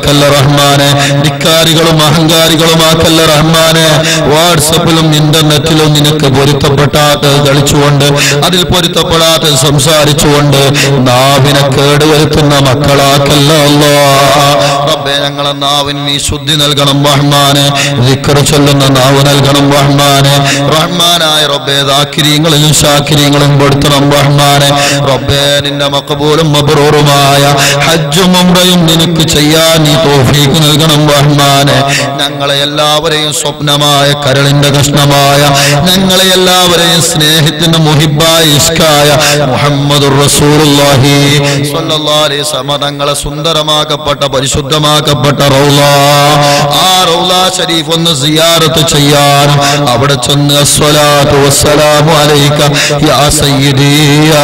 ആക്കല്ല റഹ്മാനെ ധിക്കാരികളും അഹങ്കാരികളുമാക്കല്ല റഹ്മാനെ വാട്സപ്പിലും ഇന്റർനെറ്റിലും നിനക്ക് പൊരുത്തപ്പെടാത്തത് കളിച്ചുകൊണ്ട് അതിൽ പൊരുത്തപ്പെടാത്തത് സംസാരിച്ചുകൊണ്ട് നാവിനെ കേടുവരുത്തുന്ന മക്കളാക്കല്ല അല്ലോ റബ്ബെ ഞങ്ങളെ നാവിന് നീ ശുദ്ധി നൽകണം റഹ്മാനെ ദിക്കറ് ചൊല്ലുന്ന നാവ് നൽകണം റഹ്മാനെ റഹ്മാനായ റബ്ബെ ദാക്കിരീങ്ങളിലും ശാക്കിരീങ്ങളും പെടുത്തണം റഹ്മാനെ റബ്ബെ നിന്റെ മക്കബൂലും മബ്രൂറുമായ ഹജ്ജും ഉംറയും നിനക്ക് ചെയ്യാൻ നീ തോഫീക്ക് നൽകണം റഹ്മാനെ ഞങ്ങളെ എല്ലാവരെയും സ്വപ്നമായ കരളിന്റെ കഷ്ണമായ ഞങ്ങളെ എല്ലാവരെയും സ്നേഹത്തിന്റെ മുഹിബായ ഇഷ്കായ മുഹമ്മദ് റസൂലുള്ളാഹി സ്വല്ലല്ലാഹു അലൈഹി വസല്ലം തങ്ങളെ സുന്ദരമാക്കപ്പെട്ട പരിശുദ്ധമാക്കപ്പെട്ട റൗള ആ റൗള ഷരീഫ് ഒന്ന് സിയാറത്ത് ചെയ്യാൻ അവിടെ ചെന്ന് അസ്സലാത്തു വസ്സലാമു അലൈക യാ സയ്യിദി യാ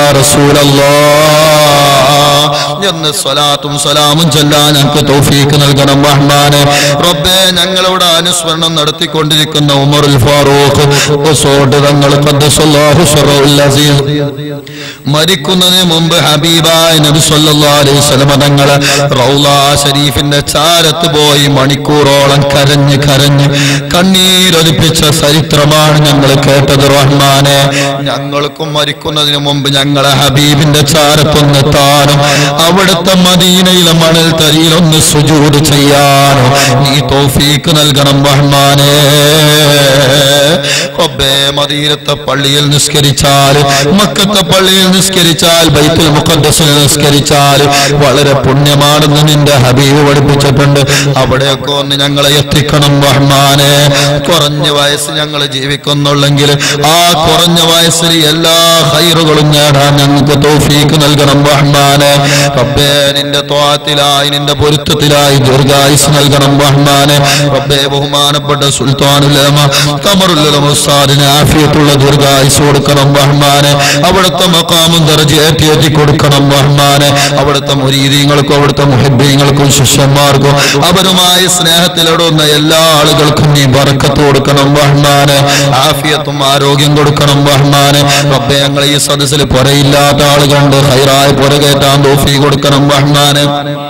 റസൂലല്ലാഹ് എന്ന് സ്വലാത്തും സലാമും ചൊല്ലാൻ ഞങ്ങൾക്ക് തൗഫീക്ക് നൽകണം റഹ്മാനെ റബ്ബേ ഞങ്ങളുടെ അനുസ്മരണം നടത്തിക്കൊണ്ടിരിക്കുന്ന ഉമറുൽ ഫാറൂഖ് ഉസോട് തങ്ങൾ ഖദ്ദസല്ലാഹു ശറഉൽ അസീസ് മരിക്കുന്നതിന് മുമ്പ് ഹബീബായ നബി സല്ലല്ലാഹു അലൈഹി വസല്ലം തങ്ങൾ റൗള ഷരീഫിന്റെ ചാരത്ത് പോയി മണിക്കൂറോളം കരഞ്ഞ് കരഞ്ഞ് കണ്ണീരൊലിപ്പിച്ച ചരിത്രമാണ് ഞങ്ങൾ കേട്ടത് റഹ്മാനെ ഞങ്ങൾക്കും മരിക്കുന്നതിന് മുമ്പ് ഞങ്ങളെ ഹബീബിന്റെ ചാരത്തൊന്നെത്താനും അവിടുത്തെ മദീനയിലെ മണൽ തരിയിലൊന്ന് സുജൂട് ചെയ്യാനും നീ തോഫീക്ക് നൽകണം റഹ്മാനെ റബ്ബേ മദീനത്തെ പള്ളിയിൽ നിസ്കരിച്ചാൽ മക്കത്തെ പള്ളിയിൽ നിസ്കരിച്ചാൽ ബൈത്തുൽ മുഖദ്ദസിൽ നിസ്കരിച്ചാൽ വളരെ പുണ്യമാണെന്ന് നിന്റെ ഹബീബ് പഠിപ്പിച്ചിട്ടുണ്ട് അവിടെയൊക്കെ ഒന്ന് ഞങ്ങളെ എത്തിക്കണം റഹ്മാനെ കുറഞ്ഞ വയസ്സ് ഞങ്ങൾ ജീവിക്കുന്നുള്ളെങ്കിൽ ആ കുറഞ്ഞ വയസ്സിൽ എല്ലാ ഹൈറുകളും നേടാൻ ഞങ്ങൾക്ക് തോഫീക്ക് നൽകണം റഹ്മാനെ റബ്ബേ നിന്റെ ത്വാത്തിലായി നിന്റെ പൊരുത്തത്തിലായി ദീർഘായുസ് നൽകണം റഹ്മാനെ റബ്ബേ ബഹുമാനപ്പെട്ട സുൽത്താനുലമ കമറുല്ലമ ഉസ്താദിന് ആഫിയത്തുള്ള ദീർഘായുസ് കൊടുക്കണം റഹ്മാനെ അവിടുത്തെ മക്കാമും ദർജയേറ്റി എത്തി കൊടുക്കണം റഹ്മാനെ അവിടുത്തെ മുരീദീങ്ങൾക്കും അവിടുത്തെ മുഹബ്ബീങ്ങൾക്കും ശിഷ്യന്മാർക്കും അവരുമായി സ്നേഹത്തിലിടുന്ന എല്ലാ ആളുകൾക്കും നീ ബറക്കത്ത് കൊടുക്കണം റഹ്മാനെ ആഫിയത്തും ആരോഗ്യം കൊടുക്കണം റഹ്മാനെ റബ്ബെ ഞങ്ങൾ ഈ സദസ്സിൽ പുരയില്ലാത്ത ആളുകളുണ്ട് ഹൈറായ പുരകേറ്റാൻ തോഫി കൊടുക്കണം റഹ്മാനെ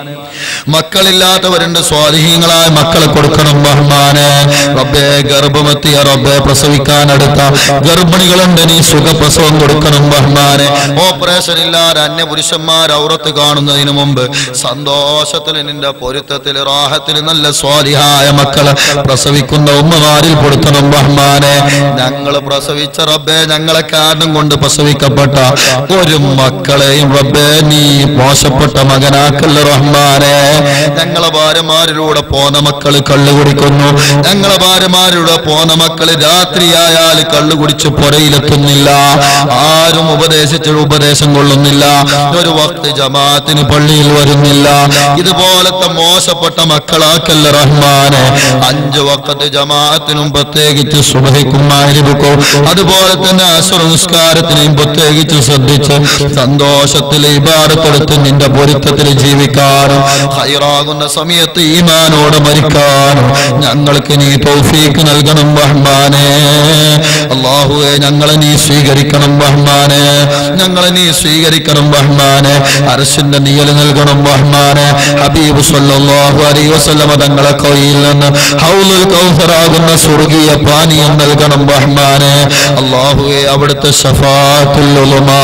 മക്കളില്ലാത്തവരുണ്ട് സ്വാധീനങ്ങളായ മക്കളെ കൊടുക്കണം റഹ്മാനെ റബ്ബെ ഗർഭമെത്തിയ റബ്ബെ പ്രസവിക്കാനടുത്ത ഗർഭിണികളുണ്ട് നീ സുഖപ്രസവം കൊടുക്കണം റഹ്മാനെ ഓപ്പറേഷൻ ഇല്ലാതെ അന്യ പുരുഷന്മാർ ഔറത്ത് കാണുന്നതിന് മുമ്പ് സന്തോഷത്തിൽ നിന്റെ പൊരുത്തത്തിൽ റാഹത്തിൽ നല്ല സ്വാധിഹായ മക്കളെ പ്രസവിക്കുന്ന ഉമ്മമാരിൽ കൊടുക്കണം റഹ്മാനെ ഞങ്ങൾ പ്രസവിച്ച റബ്ബെ ഞങ്ങളെ കാരണം കൊണ്ട് പ്രസവിക്കപ്പെട്ട ഒരു മക്കളെയും റബ്ബെ നീ മോശപ്പെട്ട മകനാക്കല്ല റഹ്മാനെ ഞങ്ങളെ ഭാര്യമാരിലൂടെ പോന്ന മക്കള് കള്ളു കുടിക്കുന്നു ഞങ്ങളെ ഭാര്യമാരിലൂടെ പോന്ന മക്കള് രാത്രിയായാൽ കള്ളു കുടിച്ച് പുരയിലെത്തുന്നില്ല ആരും ഉപദേശിച്ച ഉപദേശം കൊള്ളുന്നില്ല ഒരു വക്ത് ജമാഅത്തിന് പള്ളിയിൽ വരുന്നില്ല ഇതുപോലത്തെ മോശപ്പെട്ട മക്കളാക്കല്ല റഹ്മാനെ അഞ്ചു വക്കത്ത് ജമാഅത്തിനും പ്രത്യേകിച്ച് സുബഹിക്കും മാരിബുക്കും അതുപോലെ തന്നെ അസുര നിസ്കാരത്തിനെയും പ്രത്യേകിച്ച് ശ്രദ്ധിച്ച് സന്തോഷത്തിൽ ഇബാടത്തെടുത്ത് നിന്റെ പൊരുത്തത്തിൽ ജീവിക്കാനും ഹൈറാകുന്ന സമയത്ത് ഈമാനോടെ മരിക്കാനും ഞങ്ങൾക്ക് നീ തൗഫീക്ക് നൽകണം റഹ്മാനെ അള്ളാഹുവെ ഞങ്ങളെ നീ സ്വീകരിക്കണം റഹ്മാനെ ഞങ്ങളെ നീ സ്വീകരിക്കണം റഹ്മാനെ അരശിന്റെ നീയൽ നൽകണം റഹ്മാനെ ഹബീബ് സല്ലല്ലാഹു അലൈഹി വസല്ലമ തങ്ങളെ കയ്യിൽ നിന്ന് ഹൗലുൽ കൗസറാകുന്ന സ്വർഗീയ പാനീയം നൽകണം റഹ്മാനെ അള്ളാഹുവെ അവിടുത്തെ ഷഫാത്തുൽ ഉലമാ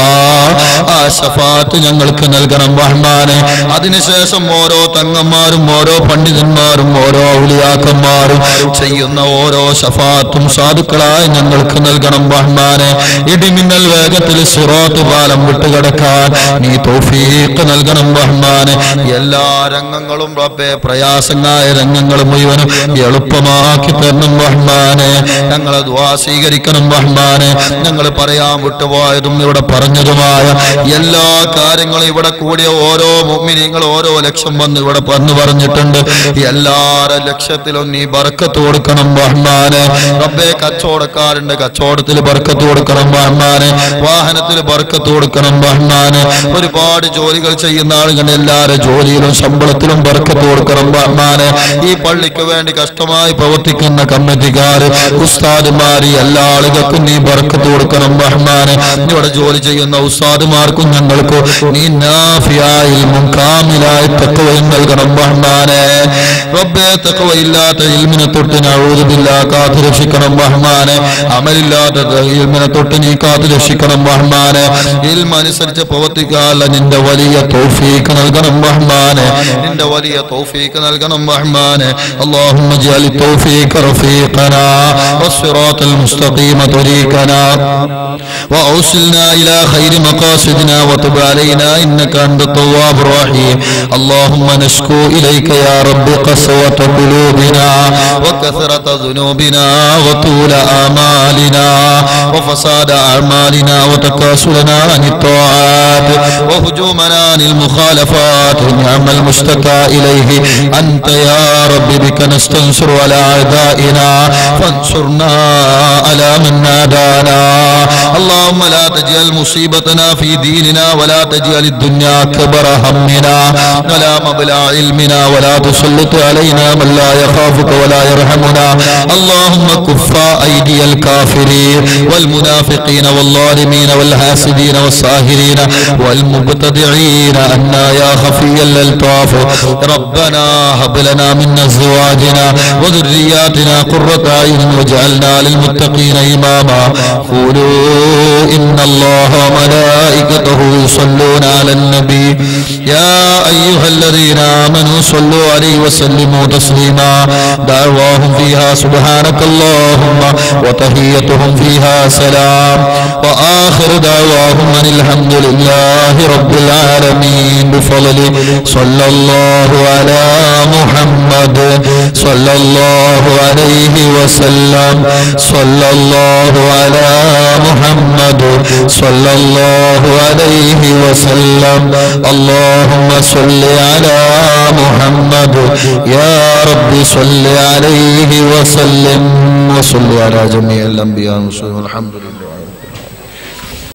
ആ ഷഫാത്ത് ഞങ്ങൾക്ക് നൽകണം റഹ്മാനെ അതിനുശേഷം ഓരോ തങ്ങന്മാരും ഓരോ പണ്ഡിതന്മാരും ഓരോ ഔലിയാക്കന്മാരും ചെയ്യുന്ന ഓരോ ഷഫാത്തും സാധുക്കളായി ഞങ്ങൾക്ക് നൽകണം റഹ്മാനെ ഇടിമിന്നൽ വേഗത്തിൽ സിറാത്ത് പാലം വിട്ടുകിടക്കാൻ നീ തൗഫീഖ് നൽകണം റഹ്മാനെ എല്ലാ രംഗങ്ങളും റബ്ബെ പ്രയാസങ്ങളായ രംഗങ്ങൾ മുഴുവനും എളുപ്പമാക്കി തരണം റഹ്മാനെ ഞങ്ങളെ ദ്വാ സ്വീകരിക്കണം റഹ്മാനെ ഞങ്ങൾ പറയാൻ വിട്ടുപോയതും ഇവിടെ പറഞ്ഞതുമായ എല്ലാ കാര്യങ്ങളും ഇവിടെ കൂടിയ ഓരോ മുമ്മിനിങ്ങൾ ഓരോ ലക്ഷം വന്ന് ഇവിടെ വന്ന് പറഞ്ഞിട്ടുണ്ട് എല്ലാര ലക്ഷ്യത്തിലും നീ ബർക്കത്ത് കൊടുക്കണം റഹ്മാനെ റബ്ബെ കച്ചവടക്കാരുണ്ട് കച്ചവടത്തിൽ ബർക്കത്ത് കൊടുക്കണം റഹ്മാനെ വാഹനത്തിൽ ബർക്കത്ത് കൊടുക്കണം റഹ്മാനെ ഒരുപാട് ജോലികൾ ചെയ്യുന്ന ആളുകൾ എല്ലാവരുടെ ജോലിയിലും ശമ്പളത്തിലും ബർക്കത്ത് കൊടുക്കണം റഹ്മാനെ ഈ പള്ളിക്ക് വേണ്ടി കഷ്ടമായി പ്രവർത്തിക്കുന്ന കമ്മിറ്റിക്കാര് ഉസ്താദുമാര് എല്ലാ ആളുകൾക്കും നീ ബർക്കത്ത് കൊടുക്കണം റഹ്മാനെ ഇവിടെ ജോലി ചെയ്യുന്ന ഉസ്താദുമാർക്കും ഞങ്ങൾക്കും നീ നാഫിയായി കാമിലായി തത്വയും നൽകണം റഹ്മാനെ റബ്ബേ തക്കവയില്ലാത്ത ഇൽമിനെ തൊട്ട് നഴുതുമില്ല കാത്തു രക്ഷിക്കണം റഹ്മാനെ അമലില്ലാത്ത ഇൽമിനെ തൊട്ട് നീ കാത്തു രക്ഷിക്കണം റഹ്മാനെ ഇൽമ അനുസരിച്ച് പ്രവർത്തിക്കാനുള്ള നിന്റെ വലിയ തൗഫീക്ക് നൽകണം റഹ്മാനെ നിന്റെ വലിയ തൗഫീക്ക് നൽകണം റഹ്മാനെ اللهم اجعل التوفيق رفيقنا والصراط المستقيم طريقنا وأوصلنا إلى خير مقاصدنا وتب علينا إنك أنت التواب الرحيم اللهم نشكو إليك يا رب قسوة قلوبنا وكثرة ذنوبنا وطول آمالنا وفساد أعمالنا وتكاسلنا عن الطاعات وهجومنا عن المخالفات نعم المشتكى إليه أنت يا رب بك نستنصر على أعدائنا فانصرنا على من نادانا اللهم لا تجعل مصيبتنا في ديننا ولا تجعل الدنيا كبر همنا ولا مبلغ علمنا ولا تسلط علينا من لا يخافك ولا يرحمنا اللهم كف أيدي الكافرين والمنافقين والظالمين والحاسدين والساهرين والمبتدعين أنا يا خفي الألطاف ربنا هب لنا من أزواجنا وذرياتنا قرة أعين واجعلنا للمتقين إماما قولوا إن الله وملائكته يصلون على النبي يا أيها الذين آمنوا صلوا عليه وسلموا تسليما دعواهم فيها سبحانك اللهم وتحيتهم فيها سلام وآخر دعواهم أن الحمد لله رب العالمين بفضله صلى الله على محمد صلى الله عليه وسلم صلى الله على محمد صلى الله عليه وسلم اللهم صل على محمد يا رب صل عليه وسلم وصل على جميع الأنبياء والمرسلين والحمد لله